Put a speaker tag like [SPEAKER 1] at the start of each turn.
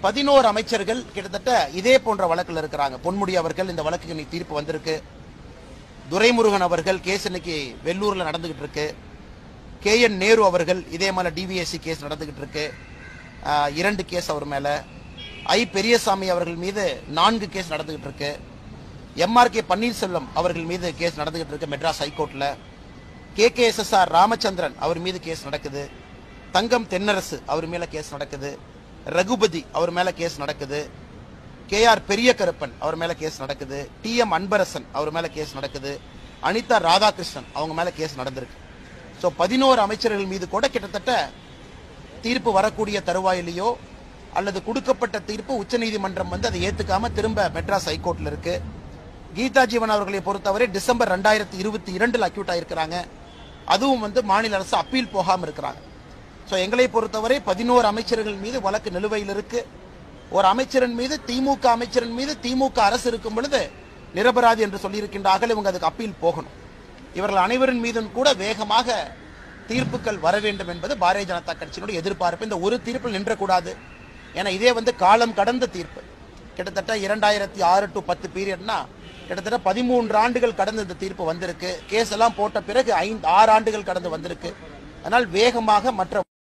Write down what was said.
[SPEAKER 1] பதினோரு அமைச்சர்கள் கிட்டத்தட்ட இதே போன்ற வழக்கில் இருக்கிறாங்க பொன்முடி அவர்கள் இந்த வழக்குக்கு இன்னைக்கு தீர்ப்பு வந்திருக்கு துரைமுருகன் அவர்கள் கேஸ் இன்னைக்கு வெள்ளூர்ல நடந்துகிட்டு இருக்கு கே என் நேரு அவர்கள் இதே மாதிரி டிவிஎஸ்சி கேஸ் நடந்துகிட்டு இருக்கு ஆஹ், இரண்டு கேஸ் அவர் மேல ஐ பெரியசாமி அவர்கள் மீது நான்கு கேஸ் நடந்துகிட்டு இருக்கு எம்ஆர் கே பன்னீர்செல்வம் அவர்கள் மீது கேஸ் நடந்துகிட்டு இருக்கு மெட்ராஸ் ஹைகோர்ட்ல K K S S R Ramachandran அவர் மீது கேஸ் நடக்குது தங்கம் தென்னரசு அவர் மேல கேஸ் நடக்குது ரகுபதி அவர் மேல கேஸ் நடக்குது கே ஆர் பெரிய கருப்பன் அவர் மேல கேஸ் நடக்குது டி எம் அன்பரசன் அவர் மேல கேஸ் நடக்குது அனிதா ராதாகிருஷ்ணன் அவங்க மேல கேஸ் நடந்திருக்கு ஸோ பதினோரு அமைச்சர்கள் மீது கூட கிட்டத்தட்ட தீர்ப்பு வரக்கூடிய தருவாயிலேயோ அல்லது கொடுக்கப்பட்ட தீர்ப்பு உச்சநீதிமன்றம் வந்து அதை ஏத்துக்காம திரும்ப மெட்ராஸ் ஹைகோர்ட்ல இருக்கு கீதா ஜீவன் அவர்களை பொறுத்தவரை டிசம்பர் ரெண்டாயிரத்தி இருபத்தி இரண்டுல அக்யூட் ஆயிருக்கிறாங்க அதுவும் வந்து மாநில அரசு அப்பீல் போகாம இருக்கிறாங்க ஸோ எங்களை பொறுத்தவரை பதினோரு அமைச்சர்கள் மீது வழக்கு நிலுவையில் இருக்கு ஒரு அமைச்சரின் மீது திமுக அமைச்சரின் மீது திமுக அரசு இருக்கும் பொழுது நிரபராதி என்று சொல்லியிருக்கின்றார்கள் இவங்க அதுக்கு அப்பீல் போகணும் இவர்கள் அனைவரின் மீதும் கூட வேகமாக தீர்ப்புகள் வர வேண்டும் என்பது பாரதிய ஜனதா கட்சியினுடைய எதிர்பார்ப்பு இந்த ஒரு தீர்ப்பில் நின்றக்கூடாது ஏன்னா இதே வந்து காலம் கடந்த தீர்ப்பு கிட்டத்தட்ட இரண்டாயிரத்தி ஆறு டு பத்து பீரியட்னா கிட்டத்தட்ட பதிமூன்று ஆண்டுகள் கடந்து இந்த தீர்ப்பு வந்திருக்கு கேஸ் எல்லாம் போட்ட பிறகு ஐந்து ஆறு ஆண்டுகள் கடந்து வந்திருக்கு அதனால் வேகமாக மற்ற